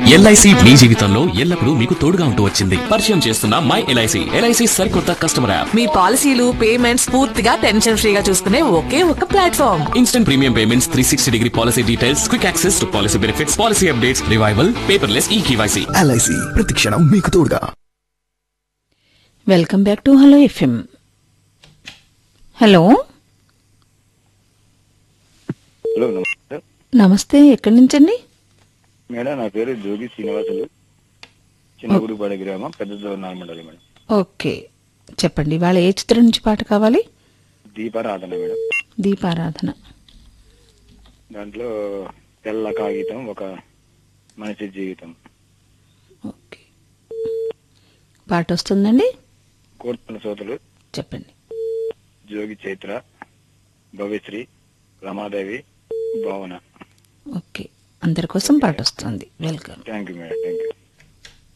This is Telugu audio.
ఎల్ఐసి మీ జీవితంలో ఎల్లప్పుడూ మీకు తోడుగా ఉంటూ వచ్చింది పరిచయం చేస్తున్న మై ఎల్ఐసి ఎల్ఐసి సరికొత్త కస్టమర్ యాప్ మీ పాలసీలు పేమెంట్స్ పూర్తిగా టెన్షన్ ఫ్రీగా చూసుకునే ఒకే ఒక platform instant premium payments three sixty degree policy details quick access to policy benefits policy updates revival paperless e KYC LIC ప్రతిక్షణం మీకు తోడుగా welcome back to hello FM hello hello నమస్తే నమస్తే ఎక్కడి నుంచండి మేడం నా పేరు జోగి శ్రీనివాసులు చిన్నగుడిపాడ గ్రామం పెద్ద నార్మండలి మేడం ఓకే చెప్పండి వాళ్ళ ఏ చిత్రం నుంచి పాట కావాలి దీపారాధన మేడం దీపారాధన దాంట్లో తెల్ల కాగితం ఒక మనిషి జీవితం ఓకే పాట వస్తుందండి కోర్టుల సోదరులు చెప్పండి జోగి చైత్ర భవ్యశ్రీ రమాదేవి భావన ఓకే అందరి కోసం పాట వస్తుంది welcome thank you madam thank you